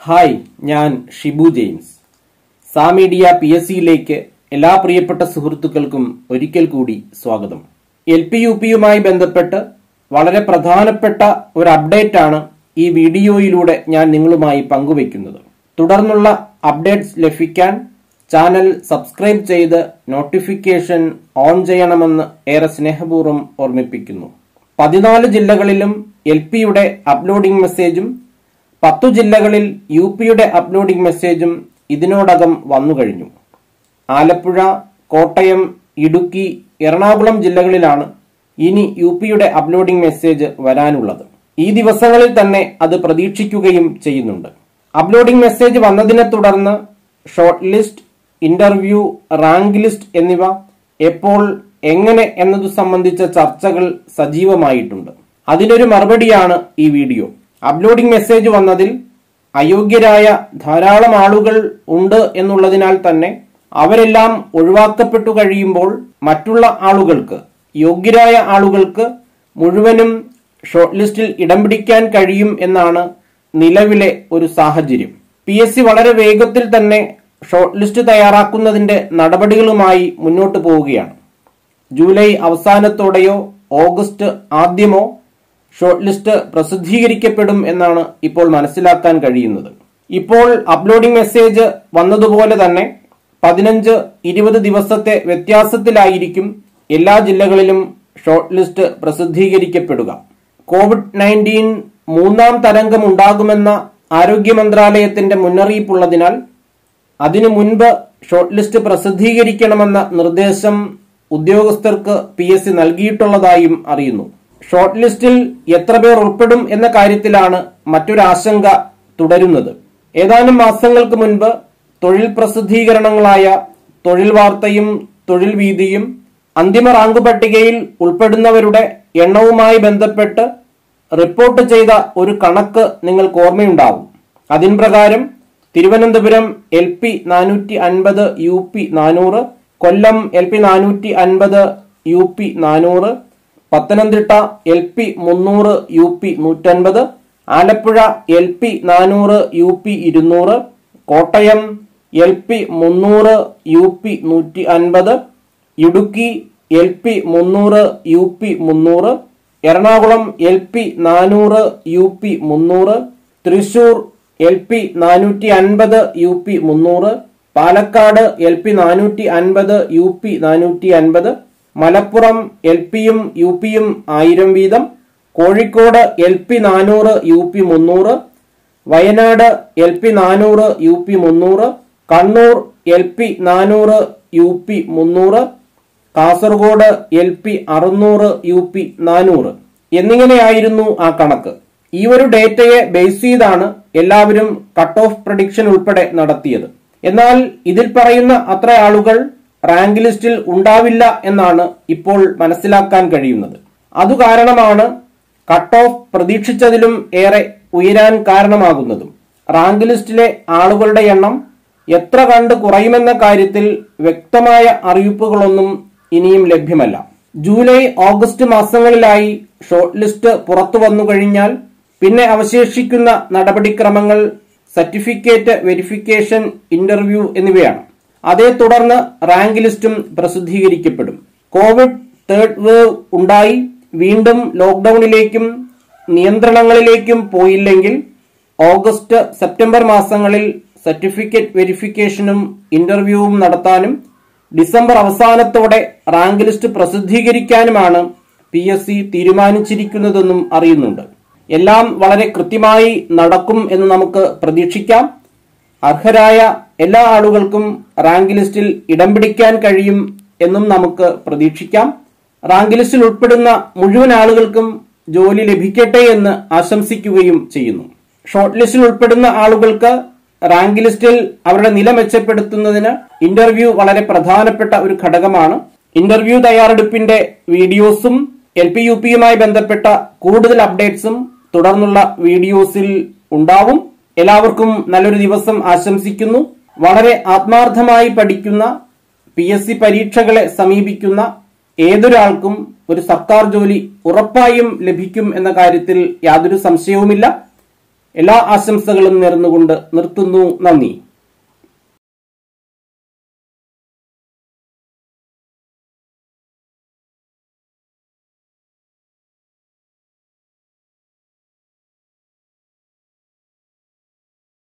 hi ഞാൻ Shibu James സാമീഡിയ P S സിയിലേക്ക് എല്ലാ പ്രിയപ്പെട്ട സുഹൃത്തുക്കൾക്കും ഒരിക്കൽ കൂടി സ്വാഗതം എൽ പി യു പിയുമായി ബന്ധപ്പെട്ട് വളരെ പ്രധാനപ്പെട്ട ഒരു അപ്ഡേറ്റ് ആണ് ഈ വീഡിയോയിലൂടെ ഞാൻ നിങ്ങളുമായി പങ്കുവയ്ക്കുന്നത് തുടർന്നുള്ള അപ്ഡേറ്റ്സ് ലഭിക്കാൻ ചാനൽ സബ്സ്ക്രൈബ് ചെയ്ത് നോട്ടിഫിക്കേഷൻ ഓൺ ചെയ്യണമെന്ന് ഏറെ സ്നേഹപൂർവ്വം ഓർമ്മിപ്പിക്കുന്നു പതിനാല് ജില്ലകളിലും എൽ പിയുടെ അപ്ലോഡിംഗ് മെസ്സേജും പത്തു ജില്ലകളിൽ യു പിയുടെ അപ്ലോഡിംഗ് മെസ്സേജും ഇതിനോടകം വന്നു കഴിഞ്ഞു ആലപ്പുഴ കോട്ടയം ഇടുക്കി എറണാകുളം ജില്ലകളിലാണ് ഇനി യു പിയുടെ അപ്ലോഡിംഗ് മെസ്സേജ് വരാനുള്ളത് ഈ ദിവസങ്ങളിൽ തന്നെ അത് പ്രതീക്ഷിക്കുകയും ചെയ്യുന്നുണ്ട് അപ്ലോഡിംഗ് മെസ്സേജ് വന്നതിനെ തുടർന്ന് short list interview rank list എന്നിവ എപ്പോൾ എങ്ങനെ എന്നതു സംബന്ധിച്ച ചർച്ചകൾ സജീവമായിട്ടുണ്ട് അതിനൊരു മറുപടിയാണ് ഈ വീഡിയോ അപ്ലോഡിംഗ് മെസ്സേജ് വന്നതിൽ അയോഗ്യരായ ധാരാളം ആളുകൾ ഉണ്ട് എന്നുള്ളതിനാൽ തന്നെ അവരെല്ലാം ഒഴിവാക്കപ്പെട്ടു കഴിയുമ്പോൾ മറ്റുള്ള ആളുകൾക്ക് യോഗ്യരായ ആളുകൾക്ക് മുഴുവനും ഷോർട്ട് ലിസ്റ്റിൽ ഇടം പിടിക്കാൻ കഴിയും എന്നാണ് നിലവിലെ ഒരു സാഹചര്യം പി എസ് സി വളരെ വേഗത്തിൽ തന്നെ ഷോർട്ട് ലിസ്റ്റ് തയ്യാറാക്കുന്നതിന്റെ നടപടികളുമായി മുന്നോട്ട് പോവുകയാണ് ജൂലൈ അവസാനത്തോടെയോ ഓഗസ്റ്റ് ആദ്യമോ ഷോർട്ട് ലിസ്റ്റ് പ്രസിദ്ധീകരിക്കപ്പെടും എന്നാണ് ഇപ്പോൾ മനസ്സിലാക്കാൻ കഴിയുന്നത് ഇപ്പോൾ അപ്ലോഡിംഗ് മെസ്സേജ് വന്നതുപോലെ തന്നെ പതിനഞ്ച് ഇരുപത് ദിവസത്തെ വ്യത്യാസത്തിലായിരിക്കും എല്ലാ ജില്ലകളിലും ഷോർട്ട് ലിസ്റ്റ് പ്രസിദ്ധീകരിക്കപ്പെടുക കോവിഡ് നയൻറ്റീൻ മൂന്നാം തരംഗം ഉണ്ടാകുമെന്ന ആരോഗ്യ മന്ത്രാലയത്തിന്റെ മുന്നറിയിപ്പുള്ളതിനാൽ അതിനു മുൻപ് ഷോർട്ട് ലിസ്റ്റ് പ്രസിദ്ധീകരിക്കണമെന്ന നിർദ്ദേശം ഉദ്യോഗസ്ഥർക്ക് പി എസ് സി നൽകിയിട്ടുള്ളതായും അറിയുന്നു ഷോർട്ട് ലിസ്റ്റിൽ എത്ര പേർ ഉൾപ്പെടും എന്ന കാര്യത്തിലാണ് മറ്റൊരു ആശങ്ക തുടരുന്നത് ഏതാനും മാസങ്ങൾക്ക് മുൻപ് തൊഴിൽ പ്രസിദ്ധീകരണങ്ങളായ തൊഴിൽ വാർത്തയും തൊഴിൽ വീതിയും അന്തിമ റാങ്ക് പട്ടികയിൽ ഉൾപ്പെടുന്നവരുടെ എണ്ണവുമായി ബന്ധപ്പെട്ട് റിപ്പോർട്ട് ചെയ്ത ഒരു കണക്ക് നിങ്ങൾക്ക് ഓർമ്മയുണ്ടാവും അതിൻ പ്രകാരം തിരുവനന്തപുരം എൽ പി നാനൂറ്റി അൻപത് യു പി നാനൂറ് കൊല്ലം എൽ പി നാനൂറ്റി അൻപത് യു പി നാനൂറ് പത്തനംതിട്ട എൽ പി മുന്നൂറ് യു പി നൂറ്റൻപത് ആലപ്പുഴ എൽ പി നാനൂറ് യു പി ഇരുന്നൂറ് കോട്ടയം എൽ പി മുന്നൂറ് യു പി നൂറ്റി അൻപത് ഇടുക്കി എൽ പി മുന്നൂറ് യു പി മുന്നൂറ് എറണാകുളം എൽ പി നാനൂറ് യു പി മുന്നൂറ് തൃശൂർ എൽ പി നാനൂറ്റി അൻപത് യു പി മുന്നൂറ് പാലക്കാട് എൽ പി നാനൂറ്റി അൻപത് യു പി നാനൂറ്റി അൻപത് മലപ്പുറം എൽ പിയും യു പിയും ആയിരം വീതം കോഴിക്കോട് എൽ പി നാനൂറ് യു പി മുന്നൂറ് വയനാട് എൽ പി നാനൂറ് യു പി മുന്നൂറ് കണ്ണൂർ എൽ പി നാനൂറ് യു പി മുന്നൂറ് കാസർഗോഡ് എൽ പി അറുന്നൂറ് യു പി നാനൂറ് എന്നിങ്ങനെയായിരുന്നു ആ കണക്ക് ഈ ഒരു ഡേറ്റയെ ബേസ് ചെയ്താണ് എല്ലാവരും കട്ട് ഓഫ് പ്രഡിക്ഷൻ ഉൾപ്പെടെ നടത്തിയത് എന്നാൽ ഇതിൽ പറയുന്ന അത്ര ആളുകൾ റാങ്ക് ലിസ്റ്റിൽ ഉണ്ടാവില്ല എന്നാണ് ഇപ്പോൾ മനസ്സിലാക്കാൻ കഴിയുന്നത് അതു കാരണമാണ് കട്ട് ഓഫ് പ്രതീക്ഷിച്ചതിലും ഏറെ ഉയരാൻ കാരണമാകുന്നതും റാങ്ക് ലിസ്റ്റിലെ ആളുകളുടെ എണ്ണം എത്ര കണ്ട് കുറയുമെന്ന കാര്യത്തിൽ വ്യക്തമായ അറിയിപ്പുകളൊന്നും ഇനിയും ലഭ്യമല്ല ജൂലൈ ഓഗസ്റ്റ് മാസങ്ങളിലായി ഷോർട്ട് ലിസ്റ്റ് പുറത്തു വന്നു കഴിഞ്ഞാൽ പിന്നെ അവശേഷിക്കുന്ന നടപടിക്രമങ്ങൾ സർട്ടിഫിക്കറ്റ് വെരിഫിക്കേഷൻ ഇന്റർവ്യൂ എന്നിവയാണ് അതേ തുടർന്ന് റാങ്ക് ലിസ്റ്റും പ്രസിദ്ധീകരിക്കപ്പെടും കോവിഡ് തേർഡ് വേവ് ഉണ്ടായി വീണ്ടും ലോക്ക്ഡൌണിലേക്കും നിയന്ത്രണങ്ങളിലേക്കും പോയില്ലെങ്കിൽ ഓഗസ്റ്റ് സെപ്റ്റംബർ മാസങ്ങളിൽ സർട്ടിഫിക്കറ്റ് വെരിഫിക്കേഷനും ഇന്റർവ്യൂവും നടത്താനും ഡിസംബർ അവസാനത്തോടെ റാങ്ക് ലിസ്റ്റ് പ്രസിദ്ധീകരിക്കാനുമാണ് പി എസ് സി തീരുമാനിച്ചിരിക്കുന്നതെന്നും അറിയുന്നുണ്ട് എല്ലാം വളരെ കൃത്യമായി നടക്കും എന്ന് നമുക്ക് പ്രതീക്ഷിക്കാം അർഹരായ എല്ലാ ആളുകൾക്കും റാങ്ക് ലിസ്റ്റിൽ ഇടം പിടിക്കാൻ കഴിയും എന്നും നമുക്ക് പ്രതീക്ഷിക്കാം റാങ്ക് ലിസ്റ്റിൽ ഉൾപ്പെടുന്ന മുഴുവൻ ആളുകൾക്കും ജോലി ലഭിക്കട്ടെ എന്ന് ആശംസിക്കുകയും ചെയ്യുന്നു ഷോർട്ട് ലിസ്റ്റിൽ ഉൾപ്പെടുന്ന ആളുകൾക്ക് റാങ്ക് ലിസ്റ്റിൽ അവരുടെ നില മെച്ചപ്പെടുത്തുന്നതിന് ഇന്റർവ്യൂ വളരെ പ്രധാനപ്പെട്ട ഒരു ഘടകമാണ് ഇന്റർവ്യൂ തയ്യാറെടുപ്പിന്റെ വീഡിയോസും എൽ പി യു പിയുമായി ബന്ധപ്പെട്ട കൂടുതൽ അപ്ഡേറ്റ്സും തുടർന്നുള്ള വീഡിയോസിൽ ഉണ്ടാവും എല്ലാവർക്കും നല്ലൊരു ദിവസം ആശംസിക്കുന്നു വളരെ ആത്മാർത്ഥമായി പഠിക്കുന്ന പി എസ് സി പരീക്ഷകളെ സമീപിക്കുന്ന ഏതൊരാൾക്കും ഒരു സർക്കാർ ജോലി ഉറപ്പായും ലഭിക്കും എന്ന കാര്യത്തിൽ യാതൊരു സംശയവുമില്ല എല്ലാ ആശംസകളും നേർന്നുകൊണ്ട് നിർത്തുന്നു നന്ദി